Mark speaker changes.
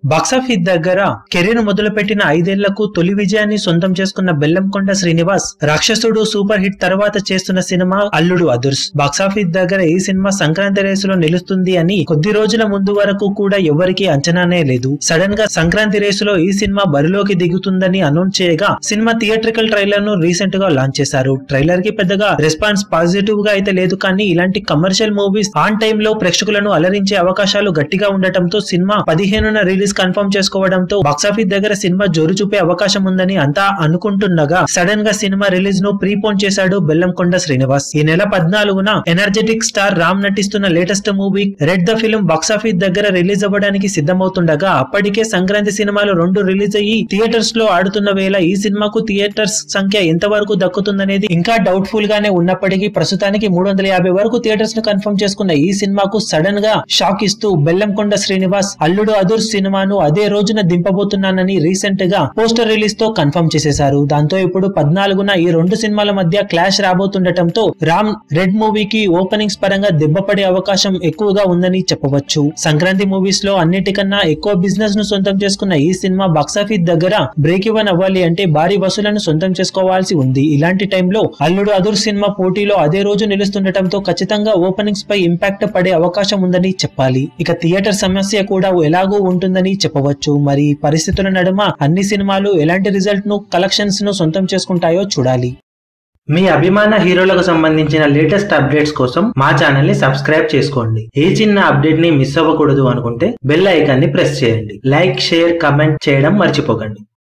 Speaker 1: box office దగ్గర career మొదలుపెట్టిన ఐదేళ్లకు తొలి విజయాన్ని సొంతం చేసుకున్న బెల్లంకొండ శ్రీనివాస్ రాక్షసుడు సూపర్ హిట్ తర్వాత చేస్తున్న సినిమా అల్లుడు అదుర్స్ బాక్సాఫీస్ దగ్గర ఈ సినిమా సంక్రాంతి రేసులో నిలుస్తుంది అని కొద్ది రోజుల ముందు వరకు కూడా ఎవరికి అంచనానే లేదు సడన్ గా సంక్రాంతి రేసులో ఈ సినిమా బరిలోకి దిగుతుందని అనౌన్స్ చేయగా సినిమా థియేట్రికల్ ట్రైలర్ ను రీసెంట్ గా లాంచ్ చేశారు ట్రైలర్ కి పెద్దగా రెస్పాన్స్ పాజిటివ్ గా అయితే లేదు కానీ ఇలాంటి కమర్షియల్ మూవీస్ ఆన్ టైమ్ లో ప్రేక్షకులను అలరించే అవకాశాలు గట్టిగా ఉండటంతో సినిమా పదిహేనున రిలీజ్ కన్ఫర్మ్ చేసుకోవడంతో బాక్సాఫీస్ దగ్గర సినిమా జోరు చూపే అవకాశం ఉందని అంతా అనుకుంటుండగా సడన్ గా సినిమా రిలీజ్ ను ప్రీపోన్ చేశాడు బెల్లంకొండ శ్రీనివాస్ ఈ నెల పద్నాలుగున ఎనర్జెటిక్ స్టార్ రామ్ నటిస్తున్న latest movie Red the film box office దగ్గర రిలీజ్ అవ్వడానికి సిద్ధమవుతుండగా అప్పటికే సంక్రాంతి సినిమాలు రెండు రిలీజ్ అయ్యి థియేటర్స్ లో ఆడుతున్న వేళ ఈ సినిమాకు థియేటర్స్ సంఖ్య ఎంతవరకు దక్కుతుందనేది ఇంకా డౌట్ఫుల్ గానే ఉన్నప్పటికీ ప్రస్తుతానికి మూడు వందల యాభై వరకు థియేటర్స్ ను కన్ఫర్మ్ చేసుకున్న ఈ సినిమాకు సడన్ గా షాక్ ఇస్తూ బెల్లంకొండ శ్రీనివాస్ అల్లుడు అదుర్ సినిమాను అదే రోజున దింపబోతున్నానని రీసెంట్ గా పోస్టర్ రిలీజ్ తో కన్ఫర్మ్ చేసేశారు దాంతో ఇప్పుడు పద్నాలుగున ఈ రెండు సినిమాల మధ్య క్లాష్ రాబోతుండటంతో రామ్ రెడ్ మూవీకి ఓపెనింగ్స్ పరంగా దెబ్బపడే అవకాశం ఎక్కువగా ఉందని చెప్పవచ్చు సంక్రాంతి మూవీస్ లో అన్నిటికన్నా ఎక్కువ బిజినెస్ ను సొంతం చేసుకున్న ఈ సినిమా బాక్సాఫీస్ దగ్గర బ్రేక్ ఇవన్ అవ్వాలి అంటే భారీ వసూలను సొంతం చేసుకోవాల్సి ఉంది ఇలాంటి టైంలో అల్లుడు అదుర్ సినిమా పోటీలో అదే రోజు నిలుస్తుండటంతో ఖచ్చితంగా ఓపెనింగ్స్ పై ఇంపాక్ట్ పడే అవకాశం ఉందని చెప్పాలి ఇక థియేటర్ సమస్య కూడా ఎలాగో ఉంటుందని చెప్పవచ్చు మరి ఈ పరిస్థితుల నడుమ అన్ని సినిమాలు ఎలాంటి రిజల్ట్ ను కలెక్షన్స్ ను సొంతం చేసుకుంటాయో చూడాలి
Speaker 2: మీ అభిమాన హీరోలకు సంబంధించిన లేటెస్ట్ అప్డేట్స్ కోసం మా ఛానల్ ని సబ్స్క్రైబ్ చేసుకోండి ఏ చిన్న అప్డేట్ ని మిస్ అవ్వకూడదు అనుకుంటే బెల్ ఐకాన్ ని ప్రెస్ చేయండి లైక్ షేర్ కమెంట్ చేయడం మర్చిపోకండి